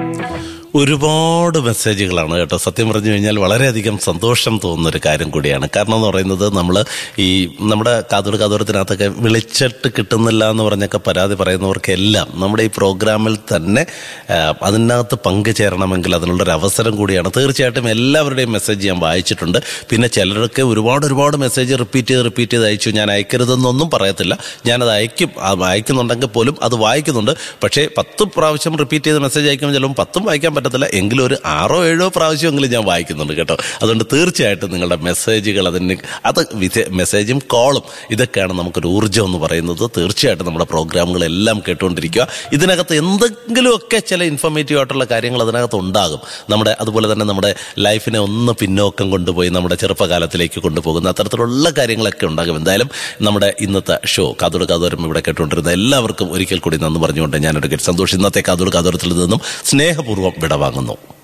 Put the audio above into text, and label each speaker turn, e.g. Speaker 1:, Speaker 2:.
Speaker 1: ഒരുപാട് മെസ്സേജുകളാണ് കേട്ടോ സത്യം പറഞ്ഞു കഴിഞ്ഞാൽ വളരെയധികം സന്തോഷം തോന്നുന്ന ഒരു കാര്യം കൂടിയാണ് കാരണം എന്ന് പറയുന്നത് നമ്മൾ ഈ നമ്മുടെ കാതോട് കാതോരത്തിനകത്തൊക്കെ വിളിച്ചിട്ട് കിട്ടുന്നില്ല എന്ന് പറഞ്ഞൊക്കെ പരാതി പറയുന്നവർക്കെല്ലാം നമ്മുടെ ഈ പ്രോഗ്രാമിൽ തന്നെ ആ, അതിനകത്ത് പങ്കുചേരണമെങ്കിൽ അതിനുള്ളൊരു അവസരം കൂടിയാണ് തീർച്ചയായിട്ടും എല്ലാവരുടെയും മെസ്സേജ് ഞാൻ വായിച്ചിട്ടുണ്ട് പിന്നെ ചിലരൊക്കെ ഒരുപാട് ഒരുപാട് മെസ്സേജ് റിപ്പീറ്റ് ചെയ്ത് റിപ്പീറ്റ് ചെയ്ത് അയച്ചു ഞാൻ അയക്കരുതെന്നൊന്നും പറയത്തില്ല ഞാനത് അയക്കും ആ, അയക്കുന്നുണ്ടെങ്കിൽ പോലും അത് വായിക്കുന്നുണ്ട് പക്ഷേ പത്ത് പ്രാവശ്യം റിപ്പീറ്റ് ചെയ്ത് മെസ്സേജ് അയക്കുമ്പോൾ ചിലപ്പോൾ പത്തും വായിക്കാൻ പറ്റത്തില്ല എങ്കിലും ഒരു ആറോ ഏഴോ പ്രാവശ്യമെങ്കിലും ഞാൻ വായിക്കുന്നുണ്ട് കേട്ടോ അതുകൊണ്ട് തീർച്ചയായിട്ടും നിങ്ങളുടെ മെസ്സേജുകൾ അതിന് അത് വിശേ- മെസ്സേജും കോളും ഇതൊക്കെയാണ് നമുക്കൊരു ഊർജ്ജം എന്ന് പറയുന്നത് തീർച്ചയായിട്ടും നമ്മുടെ പ്രോഗ്രാമുകളെല്ലാം കേട്ടുകൊണ്ടിരിക്കുക ഇതിനകത്ത് എന്തെങ്കിലുമൊക്കെ ചില ഇൻഫോർമേറ്റീവ് ആയിട്ടുള്ള കാര്യങ്ങൾ അതിനകത്ത് ഉണ്ടാകും നമ്മുടെ അതുപോലെ തന്നെ നമ്മുടെ ലൈഫിനെ ഒന്ന് പിന്നോക്കം കൊണ്ടുപോയി നമ്മുടെ ചെറുപ്പകാലത്തിലേക്ക് കൊണ്ടുപോകുന്ന അത്തരത്തിലുള്ള കാര്യങ്ങളൊക്കെ ഉണ്ടാകും എന്തായാലും നമ്മുടെ ഇന്നത്തെ ഷോ കാതോട് കാതോരം ഇവിടെ കേട്ടുകൊണ്ടിരുന്ന എല്ലാവർക്കും ഒരിക്കൽ കൂടി നന്ദി പറഞ്ഞുകൊണ്ട് ഞാനൊരു സന്തോഷം ഇന്നത്തെ കാതോട് കാതോരത്തിൽ നിന്നും സ്നേഹപൂർവ്വം വിടവാങ്ങുന്നു